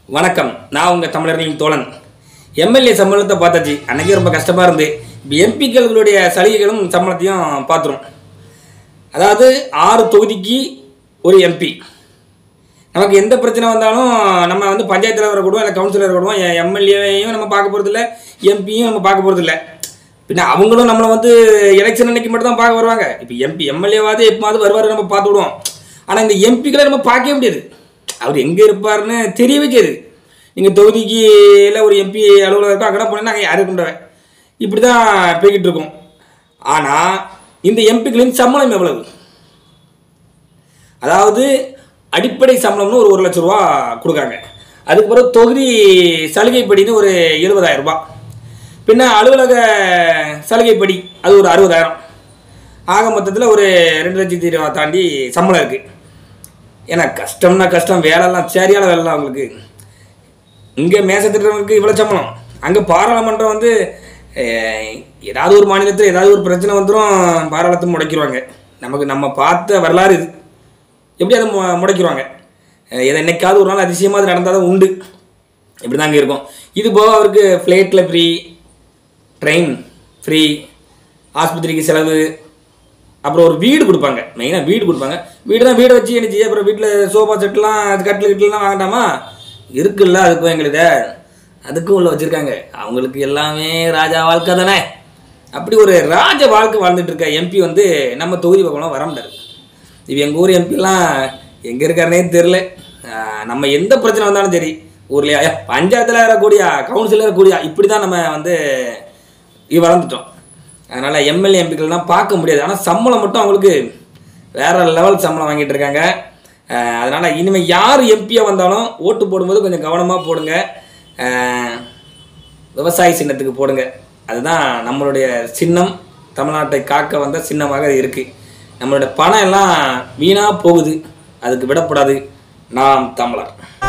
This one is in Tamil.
வணக்கம் நான் உங்கள் தமிழர்களின் தோழன் எம்எல்ஏ சம்பளத்தை பார்த்தாச்சு அன்னைக்கே ரொம்ப கஷ்டமாக இருந்து இப்போ எம்பிக்களுடைய சலுகைகளும் சம்பளத்தையும் பார்த்துரும் அதாவது ஆறு தொகுதிக்கு ஒரு எம்பி நமக்கு எந்த பிரச்சனை வந்தாலும் நம்ம வந்து பஞ்சாயத்து தலைவரை கூடுவோம் இல்லை கவுன்சிலரை கூடுவோம் எம்எல்ஏவையும் நம்ம பார்க்க போகிறதில்ல எம்பியும் நம்ம பார்க்க போகிறதில்ல பின்ன அவங்களும் நம்மளை வந்து எலெக்ஷன் அன்னைக்கு மட்டும் தான் பார்க்க வருவாங்க இப்போ எம்பி எம்எல்ஏவாது எப்போது வருவார் நம்ம பார்த்து விடுவோம் ஆனால் இந்த எம்பிக்களை நம்ம பார்க்கவே முடியாது அவர் எங்கே இருப்பாருன்னு தெரியவே செய்யுது நீங்கள் தொகுதிக்கு இல்லை ஒரு எம்பி அலுவலகம் இருக்கோ அங்கே போனீங்கன்னா அங்கே யாரும் கொண்டவன் இப்படி தான் போய்கிட்டு இருக்கோம் ஆனால் இந்த எம்பிக்களின் சம்பளம் எவ்வளவு அதாவது அடிப்படை சம்பளம்னு ஒரு ஒரு லட்ச ரூபா கொடுக்குறாங்க அதுக்கு பிறகு தொகுதி சலுகைப்படின்னு ஒரு எழுபதாயிரம் ரூபாய் பின்ன அலுவலக சலுகைப்படி அது ஒரு அறுபதாயிரம் ஆக மொத்தத்தில் ஒரு ரெண்டு லட்சத்தி ரூபா தாண்டி சம்பளம் இருக்குது ஏன்னா கஷ்டம்னா கஷ்டம் வேலைலாம் சரியான வேலைலாம் அவங்களுக்கு இங்கே மேசத்திட்டவங்களுக்கு இவ்வளோ சம்பளம் அங்கே பாராளுமன்றம் வந்து அஹ், ஏதாவது ஒரு மாநிலத்தில் ஏதாவது ஒரு பிரச்சனை வந்துடும் பாராளுமரத்தை முடக்கிடுவாங்க நமக்கு நம்ம பார்த்த வரலாறு இது எப்படி அதை மு முடக்கிடுவாங்க அஹ், எதை என்னைக்காவது ஒரு நாள் அதிசயமாக அது நடந்தால் தான் உண்டு இப்படி தான் அங்கே இருக்கும் இது போக அவருக்கு ஃப்ளைட்டில் ஃப்ரீ ட்ரெயின் ஃப்ரீ ஆஸ்பத்திரிக்கு செலவு அப்புறம் ஒரு வீடு கொடுப்பாங்க மெயினாக வீடு கொடுப்பாங்க வீடு தான் வீடை வச்சு என்ன செய்ய அப்புறம் வீட்டில் சோஃபா செட்லாம் கட்டில் கிட்டலாம் வாங்கட்டாமா இருக்குல்ல அதுக்கும் எங்களுக்கு அதுக்கும் உள்ள வச்சுருக்காங்க அவங்களுக்கு எல்லாமே ராஜா வாழ்க்கை தானே அப்படி ஒரு ராஜ வாழ்க்கை வாழ்ந்துட்டு இருக்க எம்பி வந்து நம்ம தொகுதி பக்கம்லாம் வர முடியாது இது எங்கள் ஊர் எம்பிலாம் எங்கே இருக்காருனே தெரில நம்ம எந்த பிரச்சனை வந்தாலும் சரி ஊர்லையா ஐயா, பஞ்சாயத்தில் இருக்கக்கூடிய கவுன்சிலில் இருக்கக்கூடிய இப்படி தான் நம்ம வந்து இது வளர்ந்துட்டோம் அதனால் எம்எல்ஏ எம்பிக்கள்லாம் பார்க்க முடியாது ஆனால் சம்பளம் மட்டும் அவங்களுக்கு வேற லெவல் சம்பளம் வாங்கிட்டு இருக்காங்க அஹ், அதனால இனிமேல் யார் எம்பியாக வந்தாலும் ஓட்டு போடும்போது கொஞ்சம் கவனமாக போடுங்க அஹ், விவசாய சின்னத்துக்கு போடுங்க அதுதான் நம்மளுடைய சின்னம் தமிழ்நாட்டை காக்க வந்த சின்னமாக இருக்குது நம்மளோட பணம் எல்லாம் வீணாக போகுது அதுக்கு விடக்கூடாது நாம் தமிழர்